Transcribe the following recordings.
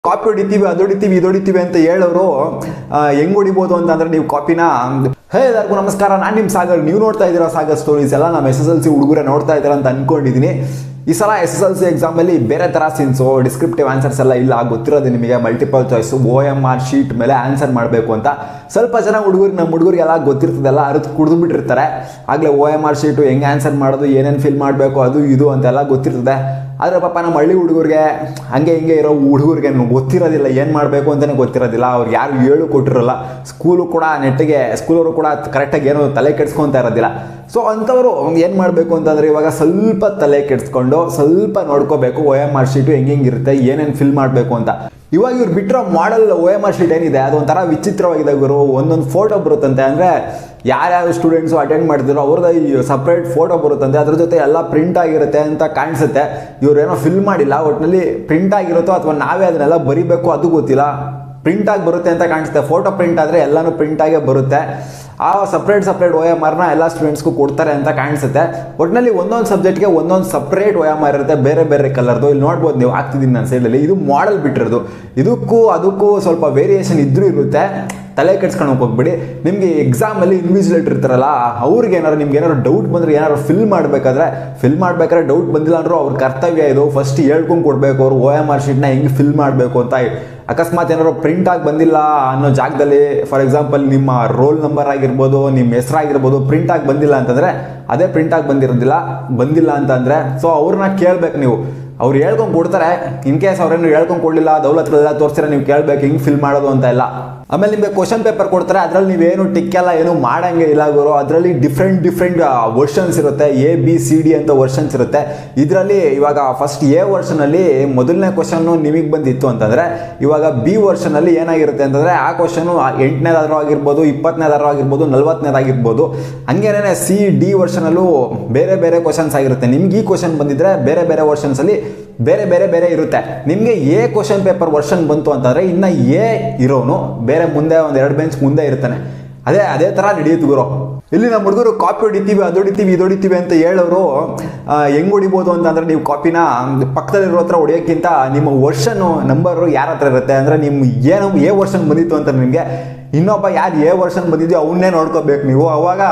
copy ಹೊಡಿತೀವಿ ಅದು ಹೊಡಿತೀವಿ ಇದು ಹೊಡಿತೀವಿ ಅಂತ ಹೇಳೋರು ಹೆಂಗ್ ಹೊಡಿಬೋದು ಅಂತಂದ್ರೆ ನೀವು ಕಾಪಿನ ಹೇ ಎಲ್ಲರಿಗೂ ನಮಸ್ಕಾರ ನಾನು ನಿಮ್ಮ ಸಾಗರ್ ನೀವು ನೋಡ್ತಾ ಇದ್ದೀರಾ ಸಾಗರ್ ಸ್ಟೋರೀಸ್ ಎಲ್ಲ ನಮ್ಮ ಎಸ್ ಎಸ್ ಎಲ್ ಸಿ ಹುಡುಗರೇ ನೋಡ್ತಾ ಇದ್ದೀರಾ ಅಂತ ಅನ್ಕೊಂಡಿದ್ದೀನಿ ಈ ಸಲ ಎಸ್ ಎಸ್ ಎಲ್ ಸಿ ಎಕ್ಸಾಮಲ್ಲಿ ಬೇರೆ ಥರ ಸಿನ್ಸು ಡಿಸ್ಕ್ರಿಪ್ಟಿವ್ ಆನ್ಸರ್ಸ್ ಎಲ್ಲ ಇಲ್ಲ ಗೊತ್ತಿರೋದು ನಿಮಗೆ multiple choice O M R sheet ಮೇಲೆ ಆನ್ಸರ್ ಮಾಡಬೇಕು ಅಂತ ಸ್ವಲ್ಪ ಜನ ಹುಡುಗರು ನಮ್ಮ ಹುಡುಗರಿಗೆಲ್ಲ ಗೊತ್ತಿರ್ತದೆಲ್ಲ ಅರ್ಥ ಕುಡಿದು ಬಿಟ್ಟಿರ್ತಾರೆ ಆಗಲೇ ಓ ಎಮ್ ಆರ್ ಶೀಟು ಹೆಂಗೆ ಆನ್ಸರ್ ಮಾಡೋದು ಏನೇನು ಫಿಲ್ ಮಾಡಬೇಕು ಅದು ಇದು ಅಂತೆಲ್ಲ ಗೊತ್ತಿರ್ತದೆ ಆದರೆ ಪಾಪ ನಮ್ಮ ಹಳ್ಳಿ ಹುಡುಗರಿಗೆ ಹಂಗೆ ಹಿಂಗೆ ಇರೋ ಹುಡುಗರಿಗೆ ಗೊತ್ತಿರೋದಿಲ್ಲ ಏನು ಮಾಡಬೇಕು ಅಂತಲೇ ಗೊತ್ತಿರೋದಿಲ್ಲ ಅವ್ರು ಯಾರು ಹೇಳು ಕೊಟ್ಟಿರಲ್ಲ ಸ್ಕೂಲು ಕೂಡ ನೆಟ್ಟಿಗೆ ಸ್ಕೂಲವರು ಕೂಡ ಕರೆಕ್ಟಾಗಿ ಏನೋ ತಲೆ ಕೆಡ್ಸ್ಕೊತಾ ಇರೋದಿಲ್ಲ ಸೊ ಅಂಥವ್ರು ಏನು ಮಾಡಬೇಕು ಅಂತಂದರೆ ಇವಾಗ ಸ್ವಲ್ಪ ತಲೆ ಕೆಡಿಸ್ಕೊಂಡು ಸ್ವಲ್ಪ ನೋಡ್ಕೋಬೇಕು ಓ ಎಮ್ ಆರ್ ಶೀಟು ಹೆಂಗೆ ಹೆಂಗಿರುತ್ತೆ ಏನೇನು ಫಿಲ್ ಮಾಡಬೇಕು ಅಂತ ಇವಾಗ ಇವ್ರು ಬಿಟ್ಟಿರೋ model O M R sheet ಏನಿದೆ ಅದೊಂಥರ ವಿಚಿತ್ರವಾಗಿದೆ ಗುರು ಒಂದೊಂದು ಫೋಟೋ ಬರುತ್ತಂತೆ ಅಂದರೆ ಯಾರ್ಯಾರು ಸ್ಟೂಡೆಂಟ್ಸು ಅಟೆಂಡ್ ಮಾಡ್ತಿರೋ ಅವ್ರದ್ದು ಈ ಸಪ್ರೇಟ್ ಫೋಟೋ ಬರುತ್ತಂತೆ ಅದ್ರ ಜೊತೆ ಎಲ್ಲ ಪ್ರಿಂಟ್ ಆಗಿರುತ್ತೆ ಅಂತ ಕಾಣಿಸುತ್ತೆ ಇವ್ರೇನೋ ಫಿಲ್ ಮಾಡಿಲ್ಲ ಒಟ್ಟಿನಲ್ಲಿ ಪ್ರಿಂಟ್ ಆಗಿರುತ್ತೋ ಅಥವಾ ನಾವೇ ಅದನ್ನೆಲ್ಲ ಬರಿಬೇಕು ಅದು ಗೊತ್ತಿಲ್ಲ ಪ್ರಿಂಟ್ ಆಗಿ ಬರುತ್ತೆ ಅಂತ ಕಾಣಿಸುತ್ತೆ ಫೋಟೋ ಪ್ರಿಂಟ್ ಆದರೆ ಎಲ್ಲನೂ ಪ್ರಿಂಟ್ ಆಗೇ ಬರುತ್ತೆ ಆ ಸಪ್ರೇಟ್ ಸಪ್ರೇಟ್ ಓ ಎಮ್ ಆರ್ನ ಎಲ್ಲ ಸ್ಟೂಡೆಂಟ್ಸ್ಗೂ ಕೊಡ್ತಾರೆ ಅಂತ ಕಾಣಿಸುತ್ತೆ ಒಟ್ಟಿನಲ್ಲಿ ಒಂದೊಂದು ಸಬ್ಜೆಕ್ಟ್ಗೆ ಒಂದೊಂದು ಸಪ್ರೇಟ್ ಓ ಎಮ್ ಆರ್ ಇರುತ್ತೆ ಬೇರೆ ಬೇರೆ ಕಲರ್ದು ಇಲ್ಲಿ ನೋಡ್ಬೋದು ನೀವು ಆಗ್ತಿದ್ದೀನಿ ನನ್ನ ಸೈಡಲ್ಲಿ ಇದು ಮಾಡೆಲ್ ಬಿಟ್ಟಿರೋದು ಇದಕ್ಕೂ ಅದಕ್ಕೂ ಸ್ವಲ್ಪ ವೇರಿಯೇಷನ್ ಇದ್ರೂ ಇರುತ್ತೆ ತಲೆ ಕೆಡ್ಸ್ಕೊಂಡು ಹೋಗ್ಬಿಡಿ ನಿಮಗೆ ಎಕ್ಸಾಮಲ್ಲಿ ಇನ್ವಿಜಿಲೇಟರ್ ಇರ್ತಾರಲ್ಲ ಅವ್ರಿಗೆ ಏನಾರು ನಿಮ್ಗೆ ಏನಾದ್ರು ಡೌಟ್ ಬಂದರೆ ಏನಾದ್ರು ಫಿಲ್ ಮಾಡಬೇಕಾದ್ರೆ ಫಿಲ್ ಮಾಡ್ಬೇಕಾದ್ರೆ ಡೌಟ್ ಬಂದಿಲ್ಲ ಅಂದ್ರೂ ಅವ್ರ ಕರ್ತವ್ಯ ಇದು ಫಸ್ಟ್ ಹೇಳ್ಕೊಂಡು ಕೊಡಬೇಕು ಅವ್ರು ಓ ಎಮ್ ಆರ್ ಶೀಟ್ನ ಹೆಂಗೆ ಫಿಲ್ ಮಾಡಬೇಕು ಅಂತ ಅಕಸ್ಮಾತ್ ಏನಾದ್ರು ಪ್ರಿಂಟ್ ಆಗಿ ಬಂದಿಲ್ಲ ಅನ್ನೋ ಜಾಗದಲ್ಲಿ ಫಾರ್ ಎಕ್ಸಾಂಪಲ್ ನಿಮ್ಮ ರೋಲ್ ನಂಬರ್ ಆಗಿರ್ಬೋದು ನಿಮ್ಮ ಹೆಸರಾಗಿರ್ಬೋದು ಪ್ರಿಂಟ್ ಆಗಿ ಬಂದಿಲ್ಲ ಅಂತಂದರೆ ಅದೇ ಪ್ರಿಂಟ್ ಆಗಿ ಬಂದಿರೋದಿಲ್ಲ ಬಂದಿಲ್ಲ ಅಂತಂದರೆ ಸೊ ಅವ್ರನ್ನ ಕೇಳ್ಬೇಕು ನೀವು ಅವ್ರು ಹೇಳ್ಕೊಂಡು ಕೊಡ್ತಾರೆ ಇನ್ ಕೇಸ್ ಅವ್ರೇನು ಹೇಳ್ಕೊಂಡು ಕೊಡಲಿಲ್ಲ ದೌಲತ್ರೆಲ್ಲ ತೋರಿಸಿದ್ರೆ ನೀವು ಕೇಳ್ಬೇಕು ಹಿಂಗೆ ಫಿಲ್ ಮಾಡೋದು ಅಂತ ಎಲ್ಲ ಆಮೇಲೆ ನಿಮಗೆ ಕ್ವಶನ್ ಪೇಪರ್ ಕೊಡ್ತಾರೆ ಅದರಲ್ಲಿ ನೀವೇನು ಟಿಕ್ ಎಲ್ಲ ಏನು ಮಾಡಂಗೆ ಇಲ್ಲ ಗುರು ಅದರಲ್ಲಿ ಡಿಫ್ರೆಂಟ್ ಡಿಫ್ರೆಂಟ್ ವರ್ಷನ್ಸ್ ಇರುತ್ತೆ ಎ ಬಿ ಸಿ ಡಿ ಅಂತ ವರ್ಷನ್ಸ್ ಇರುತ್ತೆ ಇದರಲ್ಲಿ ಇವಾಗ ಫಸ್ಟ್ ಎ ವರ್ಷನಲ್ಲಿ ಮೊದಲನೇ ಕ್ವಶನ್ನು ನಿಮಗೆ ಬಂದಿತ್ತು ಅಂತಂದರೆ ಇವಾಗ ಬಿ ವರ್ಷನಲ್ಲಿ ಏನಾಗಿರುತ್ತೆ ಅಂತಂದರೆ ಆ ಕ್ವಶನು ಎಂಟನೇದಾದ್ರೂ ಆಗಿರ್ಬೋದು ಇಪ್ಪತ್ತನೇದಾದ್ರೂ ಆಗಿರ್ಬೋದು ನಲ್ವತ್ತನೇದಾಗಿರ್ಬೋದು ಹಂಗೇನೆ ಸಿ ಡಿ ವರ್ಷನಲ್ಲೂ ಬೇರೆ ಬೇರೆ ಕ್ವಶನ್ಸ್ ಆಗಿರುತ್ತೆ ನಿಮ್ಗೆ ಈ ಕ್ವಶನ್ ಬಂದಿದ್ರೆ ಬೇರೆ ಬೇರೆ ವರ್ಷನ್ಸಲ್ಲಿ ಬೇರೆ ಬೇರೆ ಬೇರೆ ಇರುತ್ತೆ ನಿಮಗೆ ಎ ಕ್ವಶನ್ ಪೇಪರ್ ವರ್ಷನ್ ಬಂತು ಅಂತಂದರೆ ಇನ್ನು ಎ ಇರೋನು ಬೇರೆ ಮುಂದೆ ಒಂದು ಎರಡು ಬೆಂಚ್ ಮುಂದೆ ಇರ್ತಾನೆ ಅದೇ ಅದೇ ಥರ ನಡೆಯುತ್ತೆ ಗುರು ಇಲ್ಲಿ ನಮ್ಮ ಹುಡುಗರು ಕಾಪಿ ಹೊಡಿತೀವಿ ಅದು ಹೊಡಿತೀವಿ ಇದು ಹೊಡಿತೀವಿ ಅಂತ ಹೇಳೋರು ಹೆಂಗೆ ಹೊಡಿಬೋದು ಅಂತಂದರೆ ನೀವು ಕಾಪಿನ ಪಕ್ಕದಲ್ಲಿರೋ ಹತ್ರ ಹೊಡಿಯೋಕ್ಕಿಂತ ನಿಮ್ಮ ವರ್ಷನು ನಂಬರು ಯಾರ ಹತ್ರ ಇರುತ್ತೆ ಅಂದರೆ ನಿಮ್ಮ ಏನು ಎ ವರ್ಷನ್ ಬಂದಿತ್ತು ಅಂತ ನಿಮಗೆ ಇನ್ನೊಬ್ಬ ಯಾರು ಎ ವರ್ಷನ್ ಬಂದಿದೆಯೋ ಅವನ್ನೇ ನೋಡ್ಕೋಬೇಕು ನೀವು ಅವಾಗ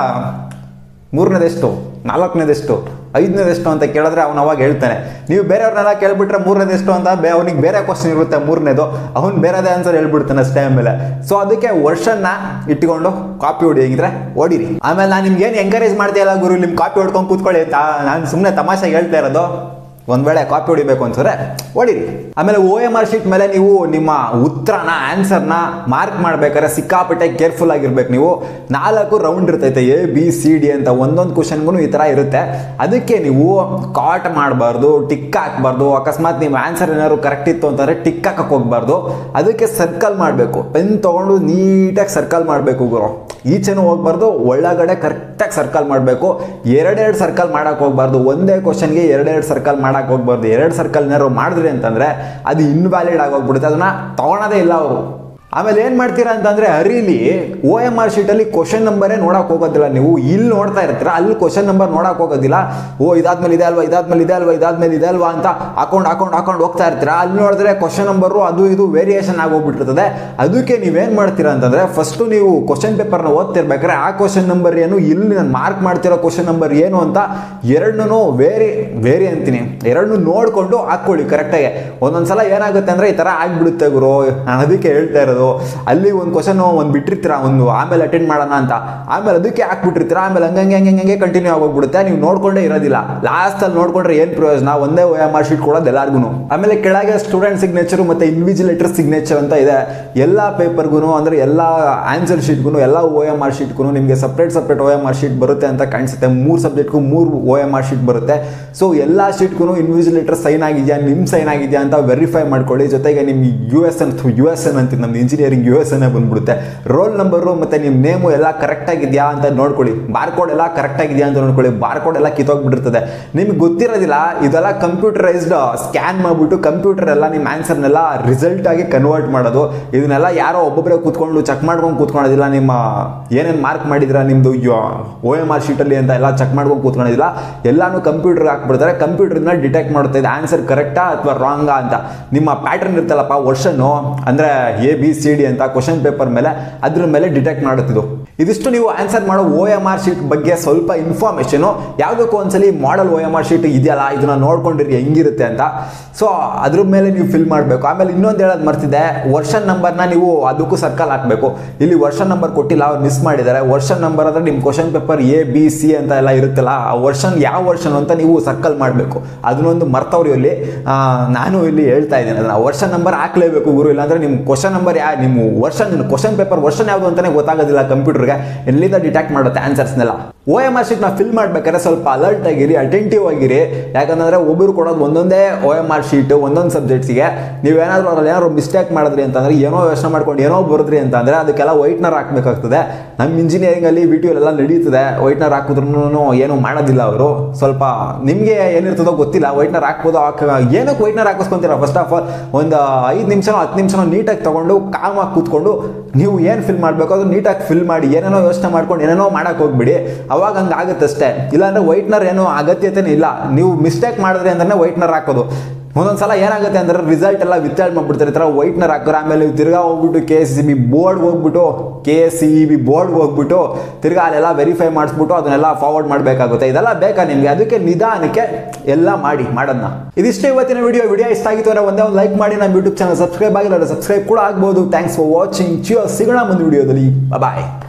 ಮೂರನೇದೆಷ್ಟು ನಾಲ್ಕನೇದೆಷ್ಟು ಐದನೇದೆಷ್ಟು ಅಂತ ಕೇಳಿದ್ರೆ ಅವ್ನು ಅವಾಗ ಹೇಳ್ತಾನೆ ನೀವು ಬೇರೆಯವ್ರನ್ನೆಲ್ಲ ಕೇಳ್ಬಿಟ್ರೆ ಮೂರನೇದೆಷ್ಟು ಅಂತ ಬೇ ಅವನಿಗೆ ಬೇರೆ ಕ್ವಶನ್ ಇರುತ್ತೆ ಮೂರನೇದು ಅವ್ನು ಬೇರೆದೇ ಆನ್ಸರ್ ಹೇಳ್ಬಿಡ್ತಾನೆ ಅಷ್ಟೇ ಆಮೇಲೆ ಸೊ ಅದಕ್ಕೆ ವರ್ಷನ್ನ ಇಟ್ಕೊಂಡು ಕಾಪಿ ಹೊಡಿ ಹೆಂಗಿದ್ರೆ ಹೊಡಿರಿ ಆಮೇಲೆ ನಾನು ನಿಮ್ಗೆ ಏನು ಎಂಕರೇಜ್ ಮಾಡ್ತೀಯಲ್ಲ ಗುರು ನಿಮ್ಮ ಕಾಪಿ ಹೊಡ್ಕೊಂಡು ಕೂತ್ಕೊಳ್ಳಿ ಅಂತ ನಾನು ಸುಮ್ಮನೆ ತಮಾಷೆಗೆ ಹೇಳ್ತಾ ಇರೋದು ಒಂದ್ ವೇಳೆ ಕಾಪಿ ಹೊಡಿಬೇಕು ಅನ್ಸಿದ್ರೆ ಹೊಡಿರಿ ಆಮೇಲೆ ಓ ಎಮ್ ಆರ್ ಶೀಟ್ ಮೇಲೆ ನೀವು ನಿಮ್ಮ ಉತ್ತರನ ಆನ್ಸರ್ನ ಮಾರ್ಕ್ ಮಾಡ್ಬೇಕಾದ್ರೆ ಸಿಕ್ಕಾಪಟ್ಟೆ ಕೇರ್ಫುಲ್ ಆಗಿರ್ಬೇಕು ನೀವು ನಾಲ್ಕು ರೌಂಡ್ ಇರ್ತೈತೆ ಎ ಬಿ ಸಿ ಡಿ ಅಂತ ಒಂದೊಂದು ಕ್ವಶನ್ಗೂ ಈ ಥರ ಇರುತ್ತೆ ಅದಕ್ಕೆ ನೀವು ಕಾಟ್ ಮಾಡಬಾರ್ದು ಟಿಕ್ ಹಾಕ್ಬಾರ್ದು ಅಕಸ್ಮಾತ್ ನೀವು ಆನ್ಸರ್ ಏನಾದ್ರು ಕರೆಕ್ಟ್ ಇತ್ತು ಅಂತಂದ್ರೆ ಟಿಕ್ ಹಾಕಕ್ಕೆ ಹೋಗ್ಬಾರ್ದು ಅದಕ್ಕೆ ಸರ್ಕಲ್ ಮಾಡಬೇಕು ಪೆನ್ ತೊಗೊಂಡು ನೀಟಾಗಿ ಸರ್ಕಲ್ ಮಾಡಬೇಕು ಗುರು ಈಚೆನೂ ಹೋಗ್ಬಾರ್ದು ಒಳಗಡೆ ಕರೆಕ್ಟಾಗಿ ಸರ್ಕಲ್ ಮಾಡಬೇಕು ಎರಡೆರಡು ಸರ್ಕಲ್ ಮಾಡಕ್ಕೆ ಹೋಗ್ಬಾರ್ದು ಒಂದೇ ಕ್ವಶನ್ಗೆ ಎರಡೆರಡು ಸರ್ಕಲ್ ಮಾಡಕ್ಕೆ ಹೋಗ್ಬಾರ್ದು ಎರಡು ಸರ್ಕಲ್ ಏನಾದ್ರು ಮಾಡಿದ್ರಿ ಅಂತಂದರೆ ಅದು ಇನ್ವ್ಯಾಲಿಡ್ ಆಗೋಗ್ಬಿಡುತ್ತೆ ಅದನ್ನ ತಗೊಳೋದೇ ಇಲ್ಲ ಅವರು ಆಮೇಲೆ ಏನು ಮಾಡ್ತೀರಾ ಅಂತಂದರೆ ಹರೀಲಿ ಓ ಎಮ್ ಆರ್ ಶೀಟಲ್ಲಿ ಕ್ವಶನ್ ನಂಬರೇ ನೋಡಕ್ಕೆ ಹೋಗೋದಿಲ್ಲ ನೀವು ಇಲ್ಲಿ ನೋಡ್ತಾ ಇರ್ತೀರ ಅಲ್ಲಿ ಕ್ವಶನ್ ನಂಬರ್ ನೋಡಕ್ಕೆ ಹೋಗೋದಿಲ್ಲ ಓ ಇದಾದ್ಮೇಲೆ ಇದೆ ಅಲ್ವಾ ಇದಾದ್ಮೇಲೆ ಇದೆ ಅಲ್ವಾ ಇದಾದ್ಮೇಲೆ ಇದೆ ಅಲ್ವಾ ಅಂತ ಹಾಕೊಂಡು ಹಾಕೊಂಡು ಹಾಕೊಂಡು ಹೋಗ್ತಾ ಇರ್ತೀರಾ ಅಲ್ಲಿ ನೋಡಿದ್ರೆ ಕ್ವಶನ್ ನಂಬರು ಅದು ಇದು ವೇರಿಯೇಷನ್ ಆಗೋಗ್ಬಿಟ್ಟಿರ್ತದೆ ಅದಕ್ಕೆ ನೀವೇನು ಮಾಡ್ತೀರಾ ಅಂತಂದರೆ ಫಸ್ಟು ನೀವು ಕ್ವಶನ್ ಪೇಪರ್ನ ಓದ್ತಿರ್ಬೇಕಾದ್ರೆ ಆ ಕ್ವಶನ್ ನಂಬರ್ ಏನು ಇಲ್ಲಿ ನಾನು ಮಾರ್ಕ್ ಮಾಡ್ತಿರೋ ಕ್ವಶನ್ ನಂಬರ್ ಏನು ಅಂತ ಎರಡನ್ನೂ ವೇರಿ ವೇರಿ ಅಂತೀನಿ ಎರಡನ್ನೂ ನೋಡಿಕೊಂಡು ಹಾಕ್ಕೊಳ್ಳಿ ಕರೆಕ್ಟಾಗಿ ಒಂದೊಂದ್ಸಲ ಏನಾಗುತ್ತೆ ಅಂದರೆ ಈ ಥರ ಆಗ್ಬಿಡುತ್ತೆ ಗುರು ನಾನು ಅದಕ್ಕೆ ಹೇಳ್ತಾ ಇರೋದು ಅಲ್ಲಿ ಒಂದು ಕ್ವಶನ್ ಒಂದು ಬಿಟ್ಟಿರ್ತೀರ ಒಂದು ಆಮೇಲೆ ಅಟೆಂಡ್ ಮಾಡೋಣ ಅಂತ ಆಮೇಲೆ ಅದಕ್ಕೆ ಹಾಕ್ಬಿಟ್ಟಿರ್ತೀರ ಆಮೇಲೆ ಹಂಗಂಗೆ ಹಂಗೆ ಹಂಗೆ ಕಂಟಿನ್ಯೂ ಆಗೋಗ್ಬಿಡುತ್ತೆ ನೀವು ನೋಡ್ಕೊಂಡೇ ಇರೋದಿಲ್ಲ ಲಾಸ್ಟಲ್ಲಿ ನೋಡ್ಕೊಂಡ್ರೆ ಏನು ಪ್ರಯೋಜನ ಒಂದೇ ಓ ಎಮ್ ಆರ್ ಶೀಟ್ ಕೊಡೋದು ಎಲ್ಲರಿಗೂ ಆಮೇಲೆ ಕೆಳಗೆ ಸ್ಟೂಡೆಂಟ್ ಸಿಗ್ನೇಚರು ಮತ್ತು ಇನ್ವಿಜಿಲೇಟರ್ ಸಿಗ್ನೇಚರ್ ಅಂತ ಇದೆ ಎಲ್ಲ ಪೇಪರ್ಗೂ ಅಂದರೆ ಎಲ್ಲ ಆನ್ಸರ್ ಶೀಟ್ಗೂ ಎಲ್ಲ ಓ ಎಮ್ ಆರ್ ಶೀಟ್ಗೂ ನಿಮಗೆ separate separate O M R sheet ಬರುತ್ತೆ ಅಂತ ಕಾಣಿಸುತ್ತೆ ಮೂರು ಸಬ್ಜೆಕ್ಟ್ಗೂ ಮೂರು ಓ ಎಮ್ ಆರ್ ಶೀಟ್ ಬರುತ್ತೆ ಸೊ ಎಲ್ಲ ಶೀಟ್ಗೂ ಇನ್ವಿಜಿಲೇಟರ್ ಸೈನ್ ಆಗಿದೆಯಾ ನಿಮ್ಮ ಸೈನ್ ಆಗಿದೆಯಾ ಅಂತ ವೆರಿಫೈ ಮಾಡ್ಕೊಳ್ಳಿ ಜೊತೆಗೆ ನಿಮ್ಮ U S N U S N ಅಂತಿದ್ದು ನಮ್ದು ಇಂಜಿನಿಯರಿಂಗ್ ಯು ಎಸ್ ಅನ್ನೇ ಬಂದ್ಬಿಡುತ್ತೆ ರೋಲ್ ನಂಬರು ಮತ್ತು ನಿಮ್ಮ ನೇಮು ಎಲ್ಲ ಕರೆಕ್ಟಾಗಿದೆಯಾ ಅಂತ ನೋಡ್ಕೊಳ್ಳಿ ಬಾರ್ಕೋಡ್ ಎಲ್ಲ ಕರೆಕ್ಟಾಗಿದೆಯಾ ಅಂತ ನೋಡ್ಕೊಳ್ಳಿ ಬಾರ್ಕೋಡ್ ಎಲ್ಲ ಕಿತ್ತೋಗ್ಬಿಟ್ಟಿರ್ತದೆ ನಿಮ್ಗೆ ಗೊತ್ತಿರೋದಿಲ್ಲ ಇದೆಲ್ಲ ಕಂಪ್ಯೂಟರೈಸ್ಡ್ ಸ್ಕ್ಯಾನ್ ಮಾಡಿಬಿಟ್ಟು ಕಂಪ್ಯೂಟರ್ ಎಲ್ಲ ನಿಮ್ಮ ಆನ್ಸರ್ನೆಲ್ಲ ರಿಸಲ್ಟ್ ಆಗಿ ಕನ್ವರ್ಟ್ ಮಾಡೋದು ಇದನ್ನೆಲ್ಲ ಯಾರೋ ಒಬ್ಬೊಬ್ಬರೇ ಕೂತ್ಕೊಂಡು ಚೆಕ್ ಮಾಡ್ಕೊಂಡು ಕೂತ್ಕೊಳ್ಳೋದಿಲ್ಲ ನಿಮ್ಮ ಏನೇನು ಮಾರ್ಕ್ ಮಾಡಿದ್ರ ನಿಮ್ಮದು ಓ ಎಮ್ ಆರ್ ಶೀಟಲ್ಲಿ ಅಂತ ಎಲ್ಲ ಚೆಕ್ ಮಾಡ್ಕೊಂಡು ಕೂತ್ಕೊಳ್ಳೋದಿಲ್ಲ ಎಲ್ಲಾನು ಕಂಪ್ಯೂಟರ್ ಹಾಕ್ಬಿಡ್ತಾರೆ ಕಂಪ್ಯೂಟರ್ನ ಡಿಟೆಕ್ಟ್ ಮಾಡುತ್ತೆ ಇದು ಆನ್ಸರ್ ಕರೆಕ್ಟಾ ಅಥವಾ ರಾಂಗಾ ಅಂತ ನಿಮ್ಮ ಪ್ಯಾಟರ್ನ್ ಇರ್ತಲ್ಲಪ್ಪ ವರ್ಷನ್ನು ಅಂದರೆ ಎ ಬಿ ಸಿ ಡಿ ಅಂತ ಕ್ವಶನ್ ಪೇಪರ್ ಮೇಲೆ ಅದ್ರ ಮೇಲೆ ಡಿಟೆಕ್ಟ್ ಮಾಡುತ್ತಿದ್ದು ಇದಿಷ್ಟು ನೀವು ಆನ್ಸರ್ ಮಾಡೋ ಓ ಎಮ್ ಆರ್ ಶೀಟ್ ಬಗ್ಗೆ ಸ್ವಲ್ಪ ಇನ್ಫಾರ್ಮೇಷನು ಯಾವುದಕ್ಕೂ ಒಂದ್ಸಲಿ model O M R sheet ಇದೆಯಲ್ಲ ಇದನ್ನ ನೋಡ್ಕೊಂಡಿರಿ ಹೆಂಗಿರುತ್ತೆ ಅಂತ ಸೊ ಅದ್ರ ಮೇಲೆ ನೀವು ಫಿಲ್ ಮಾಡಬೇಕು ಆಮೇಲೆ ಇನ್ನೊಂದು ಹೇಳೋದು ಮರ್ತಿದ್ದೆ ವರ್ಷನ್ ನಂಬರ್ನ ನೀವು ಅದಕ್ಕೂ ಸರ್ಕಲ್ ಹಾಕಬೇಕು ಇಲ್ಲಿ ವರ್ಷನ್ ನಂಬರ್ ಕೊಟ್ಟಿಲ್ಲ ಅವ್ರು ಮಿಸ್ ಮಾಡಿದ್ದಾರೆ ವರ್ಷನ್ ನಂಬರ್ ಅಂದರೆ ನಿಮ್ಮ question paper A B C ಅಂತ ಎಲ್ಲ ಇರುತ್ತಲ್ಲ ಆ ವರ್ಷನ್ ಯಾವ ವರ್ಷನ್ ಅಂತ ನೀವು ಸರ್ಕಲ್ ಮಾಡಬೇಕು ಅದನ್ನೊಂದು ಮರ್ತವ್ರಿ ಇಲ್ಲಿ ಆ, ನಾನು ಇಲ್ಲಿ ಹೇಳ್ತಾ ಇದ್ದೀನಿ ಅದನ್ನ ವರ್ಷನ್ ನಂಬರ್ ಹಾಕ್ಲೇಬೇಕು ಗುರು ಇಲ್ಲಾಂದ್ರೆ ನಿಮ್ಮ ಕ್ವಶನ್ ನಂಬರ್ ಯಾ ನಿಮ್ಮ ವರ್ಷನ್ ಕ್ವಶನ್ ಪೇಪರ್ ವರ್ಷನ್ ಯಾವುದು ಅಂತಾನೆ ಗೊತ್ತಾಗೋದಿಲ್ಲ ಕಂಪ್ಯೂಟರ್ಗೆ ಎಲ್ಲಿಂದ ಡಿಟೆಕ್ಟ್ ಮಾಡುತ್ತೆ ಆನ್ಸರ್ಸ್ನೆಲ್ಲ ಓ ಎಮ್ ಆರ್ ಶೀಟ್ನ ಫಿಲ್ ಮಾಡ್ಬೇಕಾದ್ರೆ ಸ್ವಲ್ಪ ಅಲರ್ಟ್ ಆಗಿರಿ ಅಟೆಂಟಿವ್ ಆಗಿರಿ ಯಾಕಂದ್ರೆ ಒಬ್ಬರು ಕೊಡೋದು ಒಂದೊಂದೇ ಓ ಎಮ್ ಆರ್ ಶೀಟ್ ಒಂದೊಂದು ಸಬ್ಜೆಕ್ಟ್ಸಿಗೆ ನೀವೇನಾದ್ರೂ ಅದ್ರಲ್ಲಿ ಏನಾದ್ರು ಮಿಸ್ಟೇಕ್ ಮಾಡಿದ್ರಿ ಅಂತಂದ್ರೆ ಏನೋ ಯೋಚನೆ ಮಾಡ್ಕೊಂಡು ಏನೋ ಬರೆದ್ರಿ ಅಂತಂದ್ರೆ ಅದಕ್ಕೆಲ್ಲ ವೈಟ್ನರ್ ಹಾಕ್ಬೇಕಾಗ್ತದೆ ನಮ್ಮ ಇಂಜಿನಿಯರಿಂಗಲ್ಲಿ ವಿ ಟಿ ಎಲ್ಲ ನಡೀತದೆ ವೈಟ್ನರ್ ಹಾಕಿದ್ರು ಏನು ಮಾಡೋದಿಲ್ಲ ಅವರು ಸ್ವಲ್ಪ ನಿಮಗೆ ಏನಿರ್ತದೋ ಗೊತ್ತಿಲ್ಲ ವೈಟ್ನರ್ ಹಾಕ್ಬೋದು ಹಾಕ ಏನಕ್ಕೆ ವೈಟ್ನರ್ ಹಾಕಿಸ್ಕೊಂತೀರ ಫಸ್ಟ್ ಆಫ್ ಆಲ್ ಒಂದು ಐದು ನಿಮಿಷನೋ ಹತ್ತು ನಿಮಿಷನೋ ನೀಟಾಗಿ ತಗೊಂಡು ಕಾಮಾಗಿ ಕೂತ್ಕೊಂಡು ನೀವು ಏನು ಫಿಲ್ ಮಾಡಬೇಕು ಅದು ನೀಟಾಗಿ ಫಿಲ್ ಮಾಡಿ ಏನೇನೋ ಯೋಚನೆ ಮಾಡ್ಕೊಂಡು ಏನೇನೋ ಮಾಡಕ್ಕೆ ಹೋಗ್ಬಿಡಿ ಅವಾಗ ಹಂಗೆ ಆಗುತ್ತೆ ಅಷ್ಟೇ ಇಲ್ಲಾಂದ್ರೆ ವೈಟ್ನರ್ ಏನೋ ಅಗತ್ಯತೆನೇ ಇಲ್ಲ ನೀವು ಮಿಸ್ಟೇಕ್ ಮಾಡಿದ್ರಿ ಅಂದ್ರೆ ವೈಟ್ನರ್ ಹಾಕೋದು ಒಂದೊಂದು ಸಲ ಏನಾಗುತ್ತೆ ಅಂದ್ರೆ ರಿಸಲ್ಟ್ ಎಲ್ಲ ವಿತ್ಡ್ರಾಲ್ ಮಾಡ್ಬಿಡ್ತಾರೆ ಈ ಥರ ವೈಟ್ನರ್ ಹಾಕೋರು ಆಮೇಲೆ ನೀವು ತಿರ್ಗಾ ಹೋಗ್ಬಿಟ್ಟು ಕೆ ಎಸ್ ಸಿ ಬಿ ಬೋರ್ಡ್ಗೆ ಹೋಗ್ಬಿಟ್ಟು ಕೆ ಎಸ್ ಸಿ ಬಿ ಬೋರ್ಡ್ಗೆ ಹೋಗ್ಬಿಟ್ಟು ತಿರ್ಗಾ ಅಲ್ಲೆಲ್ಲ ವೆರಿಫೈ ಮಾಡಿಸ್ಬಿಟ್ಟು ಅದನ್ನೆಲ್ಲ ಫಾರ್ವರ್ಡ್ ಮಾಡಬೇಕಾಗುತ್ತೆ ಇದೆಲ್ಲ ಬೇಕಾ ನಿಮಗೆ ಅದಕ್ಕೆ ನಿಧಾನಕ್ಕೆ ಎಲ್ಲ ಮಾಡಿ ಮಾಡೋದನ್ನ ಇದಿಷ್ಟೇ ಇವತ್ತಿನ ವಿಡಿಯೋ ವಿಡಿಯೋ ಇಷ್ಟ ಆಗಿತ್ತು ಅಂದ್ರೆ ಒಂದೇ ಒಂದು ಲೈಕ್ ಮಾಡಿ ನಮ್ಮ ಯೂಟ್ಯೂಬ್ ಚಾನಲ್ ಸಬ್ಸ್ಕ್ರೈಬ್ ಆಗಿಲ್ಲ ಸಬ್ಸ್ಕ್ರೈಬ್ ಕೂಡ ಆಗ್ಬೋದು ಥ್ಯಾಂಕ್ಸ್ ಫಾರ್ ವಾಚಿಂಗ್ ಚಿಯೋ ಸಿಗೋಣ ಮುಂದೆ ವಿಡಿಯೋದಲ್ಲಿ ಬಾಯ್